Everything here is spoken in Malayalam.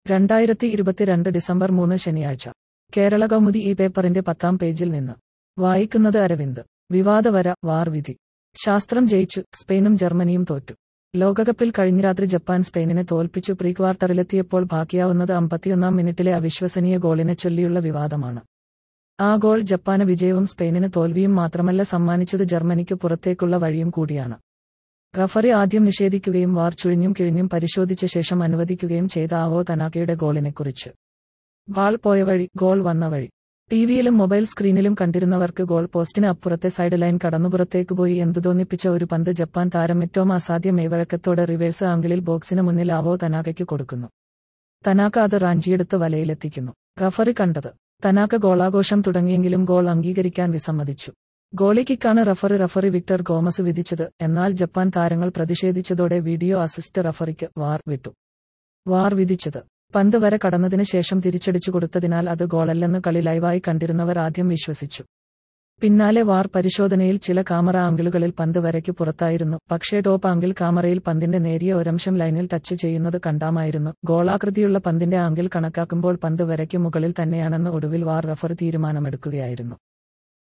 രണ്ടായിരത്തി ഇരുപത്തിരണ്ട് ഡിസംബർ മൂന്ന് ശനിയാഴ്ച കേരള കൗമുദി ഈ പേപ്പറിന്റെ പത്താം പേജിൽ നിന്ന് വായിക്കുന്നത് അരവിന്ദ് വിവാദവര വാർ വിധി ശാസ്ത്രം ജയിച്ചു സ്പെയിനും ജർമ്മനിയും തോറ്റു ലോകകപ്പിൽ കഴിഞ്ഞ രാത്രി ജപ്പാൻ സ്പെയിനിനെ തോൽപ്പിച്ചു പ്രീ ക്വാർട്ടറിലെത്തിയപ്പോൾ ബാക്കിയാവുന്നത് അമ്പത്തിയൊന്നാം മിനിറ്റിലെ അവിശ്വസനീയ ഗോളിനെ ചൊല്ലിയുള്ള വിവാദമാണ് ആ ഗോൾ ജപ്പാന് വിജയവും സ്പെയിനിന് തോൽവിയും മാത്രമല്ല സമ്മാനിച്ചത് ജർമ്മനിക്ക് പുറത്തേക്കുള്ള വഴിയും കൂടിയാണ് റഫറി ആദ്യം നിഷേധിക്കുകയും വാർ ചുഴിഞ്ഞും കിഴിഞ്ഞും പരിശോധിച്ച ശേഷം അനുവദിക്കുകയും ചെയ്ത ആവോ തനാക്കയുടെ ഗോളിനെക്കുറിച്ച് ബാൾ പോയ വഴി ഗോൾ വന്ന വഴി ടിവിയിലും മൊബൈൽ സ്ക്രീനിലും കണ്ടിരുന്നവർക്ക് ഗോൾ പോസ്റ്റിന് അപ്പുറത്തെ സൈഡ് ലൈൻ കടന്നുപുറത്തേക്ക് പോയി എന്തു തോന്നിപ്പിച്ച ഒരു പന്ത് ജപ്പാൻ താരം ഏറ്റവും അസാധ്യ മേവഴക്കത്തോടെ റിവേഴ്സ് ആംഗിളിൽ ബോക്സിന് മുന്നിൽ ആവോ തനാക്കയ്ക്ക് കൊടുക്കുന്നു തനാക്ക അത് റാഞ്ചിയെടുത്ത് വലയിലെത്തിക്കുന്നു റഫറി കണ്ടത് തനാക്ക ഗോളാഘോഷം തുടങ്ങിയെങ്കിലും ഗോൾ അംഗീകരിക്കാൻ വിസമ്മതിച്ചു ഗോളി കിക്കാണ് റഫറി റഫറി വിക്ടർ ഗോമസ് വിധിച്ചത് എന്നാൽ ജപ്പാൻ താരങ്ങൾ പ്രതിഷേധിച്ചതോടെ വീഡിയോ അസിസ്റ്റ് റഫറിക്ക് വാർ വിട്ടു വാർ വിധിച്ചത് പന്ത് വരെ കടന്നതിന് ശേഷം തിരിച്ചടിച്ചു കൊടുത്തതിനാൽ അത് ഗോളല്ലെന്ന് കളി ലൈവായി കണ്ടിരുന്നവർ ആദ്യം വിശ്വസിച്ചു പിന്നാലെ വാർ പരിശോധനയിൽ ചില കാമറ ആംഗിളുകളിൽ പന്ത് വരയ്ക്ക് പുറത്തായിരുന്നു പക്ഷേ ടോപ്പ് ആംഗിൾ കാമറയിൽ പന്തിന്റെ നേരിയ ഒരംശം ലൈനിൽ ടച്ച് ചെയ്യുന്നത് കണ്ടാമായിരുന്നു ഗോളാകൃതിയുള്ള പന്തിന്റെ ആംഗിൾ കണക്കാക്കുമ്പോൾ പന്ത് വരയ്ക്ക് മുകളിൽ തന്നെയാണെന്ന് ഒടുവിൽ വാർ റഫറി തീരുമാനമെടുക്കുകയായിരുന്നു